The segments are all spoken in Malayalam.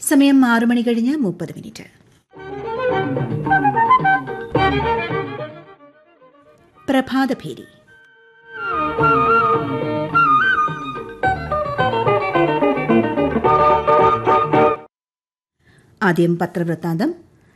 സമയം ആറു മണി കഴിഞ്ഞ് മുപ്പത് മിനിറ്റ് പ്രഭാതഭേരി ആദ്യം പത്രവൃത്താന്തം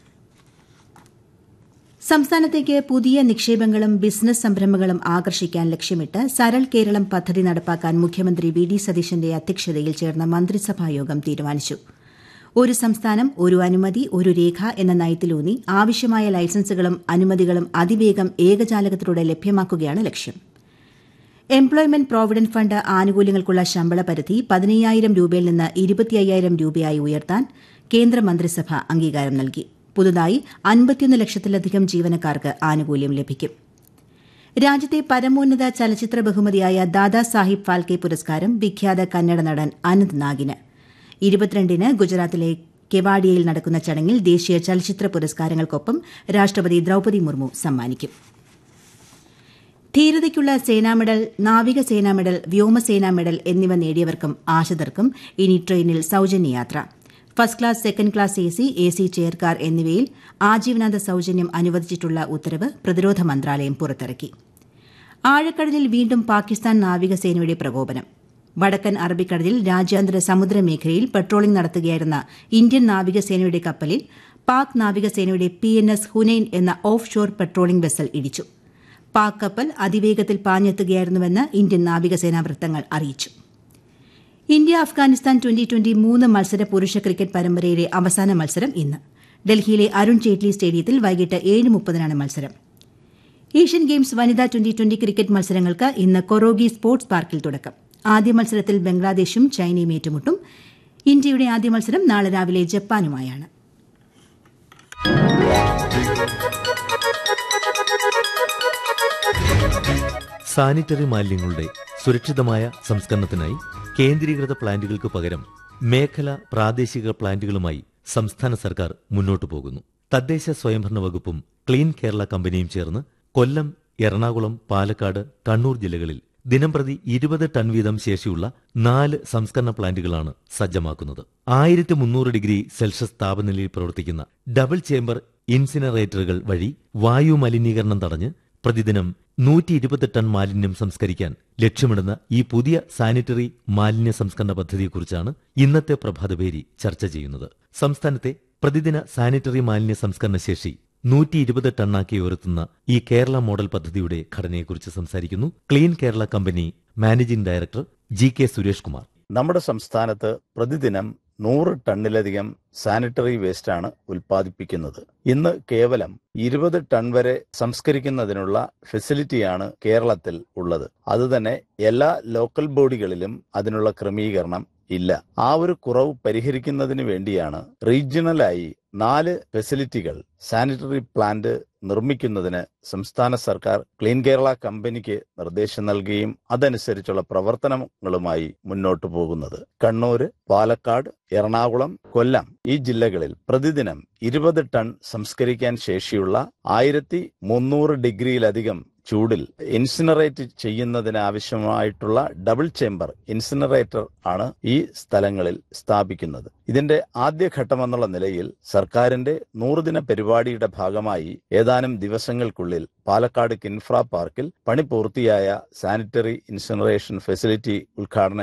സംസ്ഥാനത്തേക്ക് പുതിയ നിക്ഷേപങ്ങളും ബിസിനസ് സംരംഭങ്ങളും ആകർഷിക്കാൻ ലക്ഷ്യമിട്ട് സരൾ കേരളം പദ്ധതി നടപ്പാക്കാൻ മുഖ്യമന്ത്രി വി ഡി സതീശന്റെ അധ്യക്ഷതയിൽ ചേർന്ന മന്ത്രിസഭായോഗം തീരുമാനിച്ചു ഒരു സംസ്ഥാനം ഒരു അനുമതി ഒരു രേഖ എന്ന നയത്തിലൂന്നി ആവശ്യമായ ലൈസൻസുകളും അനുമതികളും അതിവേഗം ഏകജാലകത്തിലൂടെ ലഭ്യമാക്കുകയാണ് ലക്ഷ്യം എംപ്ലോയ്മെന്റ് പ്രോവിഡന്റ് ഫണ്ട് ആനുകൂല്യങ്ങൾക്കുള്ള ശമ്പള പരിധി പതിനയ്യായിരം രൂപയിൽ നിന്ന് ഇരുപത്തിയ്യായിരം രൂപയായി ഉയർത്താൻ കേന്ദ്രമന്ത്രിസഭ അംഗീകാരം നൽകി പുതുതായി അൻപത്തിയൊന്ന് ലക്ഷത്തിലധികം ജീവനക്കാർക്ക് ആനുകൂല്യം ലഭിക്കും രാജ്യത്തെ പരമോന്നത ചലച്ചിത്ര ബഹുമതിയായ ദാദാ സാഹിബ് ഫാൽക്കെ പുരസ്കാരം വിഖ്യാത കന്നഡ നടൻ അനന്ത് നാഗിന് ഇരുപത്തിരണ്ടിന് ഗുജറാത്തിലെ കെവാഡിയയിൽ നടക്കുന്ന ചടങ്ങിൽ ദേശീയ ചലച്ചിത്ര പുരസ്കാരങ്ങൾക്കൊപ്പം രാഷ്ട്രപതി ദ്രൌപദി മുർമു സമ്മാനിക്കും ധീരതയ്ക്കുള്ള സേനാ മെഡൽ നാവികസേനാ മെഡൽ വ്യോമസേനാ മെഡൽ എന്നിവ നേടിയവർക്കും ആശ്രിതർക്കും ഇനി ട്രെയിനിൽ സൌജന്യ യാത്ര first class second class A C A C chair car എന്നിവയിൽ ആജീവനാന്ത സൌജന്യം അനുവദിച്ചിട്ടുള്ള ഉത്തരവ് പ്രതിരോധ മന്ത്രാലയം പുറത്തിറക്കി ആഴക്കടലിൽ വീണ്ടും പാകിസ്ഥാൻ നാവികസേനയുടെ പ്രകോപനം വടക്കൻ അറബിക്കടലിൽ രാജ്യാന്തര സമുദ്രമേഖലയിൽ പട്രോളിംഗ് നടത്തുകയായിരുന്ന ഇന്ത്യൻ നാവികസേനയുടെ കപ്പലിൽ പാക് നാവികസേനയുടെ പി എൻ എസ് ഹുനൈൻ എന്ന ഓഫ് ഷോർ പട്രോളിംഗ് വെസൽ ഇടിച്ചു പാക് കപ്പൽ അതിവേഗത്തിൽ പാഞ്ഞെത്തുകയായിരുന്നുവെന്ന് ഇന്ത്യൻ നാവികസേനാ വൃത്തങ്ങൾ അറിയിച്ചു ഇന്ത്യ അഫ്ഗാനിസ്ഥാൻ ട്വന്റി ട്വന്റി മൂന്ന് മത്സര പുരുഷ ക്രിക്കറ്റ് പരമ്പരയിലെ അവസാന മത്സരം ഇന്ന് ഡൽഹിയിലെ അരുൺ ജെയ്റ്റ്ലി സ്റ്റേഡിയത്തിൽ വൈകിട്ട് ഏഴ് മുപ്പതിനാണ് മത്സരം ഏഷ്യൻ ഗെയിംസ് വനിതാ ട്വന്റി ട്വന്റി ക്രിക്കറ്റ് മത്സരങ്ങൾക്ക് ഇന്ന് കൊറോഗി സ്പോർട്സ് പാർക്കിൽ തുടക്കം ആദ്യ മത്സരത്തിൽ ബംഗ്ലാദേശും ചൈനയും ഏറ്റുമുട്ടും ഇന്ത്യയുടെ ആദ്യ മത്സരം നാളെ രാവിലെ ജപ്പാനുമായാണ് സാനിറ്ററി മാലിന്യങ്ങളുടെ സുരക്ഷിതമായ സംസ്കരണത്തിനായി കേന്ദ്രീകൃത പ്ലാന്റുകൾക്ക് പകരം മേഖല പ്രാദേശിക പ്ലാന്റുകളുമായി സംസ്ഥാന സർക്കാർ മുന്നോട്ടു പോകുന്നു തദ്ദേശ സ്വയംഭരണ വകുപ്പും ക്ലീൻ കേരള കമ്പനിയും ചേർന്ന് കൊല്ലം എറണാകുളം പാലക്കാട് കണ്ണൂർ ജില്ലകളിൽ ദിനംപ്രതി ഇരുപത് ടൺ വീതം ശേഷിയുള്ള നാല് സംസ്കരണ പ്ലാന്റുകളാണ് സജ്ജമാക്കുന്നത് ആയിരത്തി മുന്നൂറ് ഡിഗ്രി സെൽഷ്യസ് താപനിലയിൽ പ്രവർത്തിക്കുന്ന ഡബിൾ ചേംബർ ഇൻസിനറേറ്ററുകൾ വഴി വായു മലിനീകരണം തടഞ്ഞ് പ്രതിദിനം നൂറ്റി ഇരുപത് ടൺ മാലിന്യം സംസ്കരിക്കാൻ ലക്ഷ്യമിടുന്ന ഈ പുതിയ സാനിറ്ററി മാലിന്യ സംസ്കരണ പദ്ധതിയെക്കുറിച്ചാണ് ഇന്നത്തെ പ്രഭാതപേരി ചർച്ച ചെയ്യുന്നത് സംസ്ഥാനത്തെ പ്രതിദിന സാനിറ്ററി മാലിന്യ സംസ്കരണ ശേഷി നൂറ്റി ഇരുപത് ടണ്ണാക്കി ഉയർത്തുന്ന ഈ കേരള മോഡൽ പദ്ധതിയുടെ ഘടനയെക്കുറിച്ച് സംസാരിക്കുന്നു clean Kerala company managing director G K Suresh Kumar നമ്മുടെ സംസ്ഥാനത്ത് പ്രതിദിനം നൂറ് ടണ്ണിലധികം സാനിറ്ററി വേസ്റ്റ് ആണ് ഉൽപ്പാദിപ്പിക്കുന്നത് ഇന്ന് കേവലം ഇരുപത് ടൺ വരെ സംസ്കരിക്കുന്നതിനുള്ള ഫെസിലിറ്റിയാണ് കേരളത്തിൽ ഉള്ളത് അതുതന്നെ എല്ലാ ലോക്കൽ ബോഡികളിലും അതിനുള്ള ക്രമീകരണം ഇല്ല ആ ഒരു കുറവ് പരിഹരിക്കുന്നതിന് വേണ്ടിയാണ് റീജിയണലായി നാല് ഫെസിലിറ്റികൾ സാനിറ്ററി പ്ലാന്റ് നിർമ്മിക്കുന്നതിന് സംസ്ഥാന സർക്കാർ ക്ലീൻ കേരള കമ്പനിക്ക് നിർദ്ദേശം നൽകുകയും അതനുസരിച്ചുള്ള പ്രവർത്തനങ്ങളുമായി മുന്നോട്ടു പോകുന്നത് കണ്ണൂര് പാലക്കാട് എറണാകുളം കൊല്ലം ഈ ജില്ലകളിൽ പ്രതിദിനം ഇരുപത് ടൺ സംസ്കരിക്കാൻ ശേഷിയുള്ള ആയിരത്തി മുന്നൂറ് ഡിഗ്രിയിലധികം ചൂടിൽ ഇൻസിനറേറ്റ് ചെയ്യുന്നതിന് ആവശ്യമായിട്ടുള്ള ഡബിൾ ചേംബർ ഇൻസിനറേറ്റർ ആണ് ഈ സ്ഥലങ്ങളിൽ സ്ഥാപിക്കുന്നത് ഇതിന്റെ ആദ്യഘട്ടം എന്നുള്ള നിലയിൽ സർക്കാരിന്റെ നൂറുദിന പരിപാടിയുടെ ഭാഗമായി ഏതാനും ദിവസങ്ങൾക്കുള്ളിൽ പാലക്കാട് കിൻഫ്ര പാർക്കിൽ പണി പൂർത്തിയായ സാനിറ്ററി ഇൻസിനറേഷൻ ഫെസിലിറ്റി ഉദ്ഘാടനം